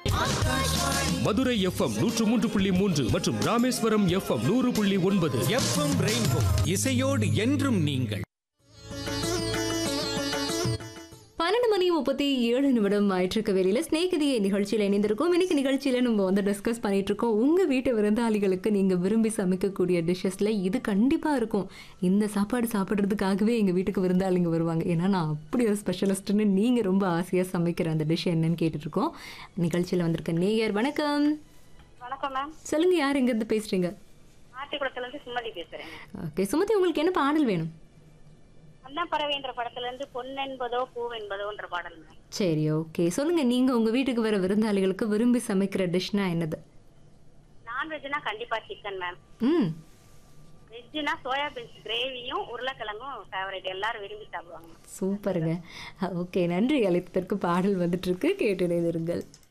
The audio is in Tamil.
மதுரை எஃப்எம் நூற்று மூன்று புள்ளி மூன்று மற்றும் ராமேஸ்வரம் எஃப்எம் நூறு புள்ளி ஒன்பது எஃப்எம் ரெயின்போ இசையோடு என்றும் நீங்கள் பன்னெண்டு மணி முப்பத்தி ஏழு நிமிடம் ஆயிட்டிருக்க வேலையில் ஸ்நேகிதியை நிகழ்ச்சியில் இணைந்திருக்கோம் இன்னைக்கு நிகழ்ச்சியில் நம்ம வந்து டிஸ்கஸ் பண்ணிட்டு இருக்கோம் உங்கள் வீட்டு விருந்தாளிகளுக்கு நீங்கள் விரும்பி சமைக்கக்கூடிய டிஷ்ஷஸில் இது கண்டிப்பாக இருக்கும் இந்த சாப்பாடு சாப்பிட்றதுக்காகவே எங்கள் வீட்டுக்கு விருந்தாளிங்க வருவாங்க ஏன்னா நான் அப்படி ஒரு ஸ்பெஷலிஸ்ட்டுன்னு நீங்கள் ரொம்ப ஆசையாக சமைக்கிற அந்த டிஷ் என்னன்னு கேட்டுட்ருக்கோம் நிகழ்ச்சியில் வந்திருக்க நேயர் வணக்கம் வணக்கம் மேம் சொல்லுங்கள் யார் எங்கேருந்து பேசுகிறீங்க ஆட்டிக்குளத்துல இருந்து சுமதி பேசுறேன் ஓகே சுமதி உங்களுக்கு என்ன பாடல் வேணும் அண்ணா பறவைன்ற படத்துல இருந்து பொன்னென்பதோ பூவென்பதோன்ற பாடல் மேம் சரி ஓகே சொல்லுங்கள் நீங்கள் உங்கள் வீட்டுக்கு வர விருந்தாளிகளுக்கு விரும்பி சமைக்கிற டிஷ்னா என்னது நான்வெஜ்னா கண்டிப்பா சிக்கன் மேம் ம் வெஜ்னா சோயாபீன்ஸ் கிரேவியும் உருளைக்கிழங்கும் ஃபேவரட் எல்லாரும் விரும்பி சாப்பிடுவாங்க மேம் சூப்பருங்க ஓகே நன்றி அழைத்ததற்கு பாடல் வந்துட்டு இருக்கு கேட்டு இணைந்திருங்கள்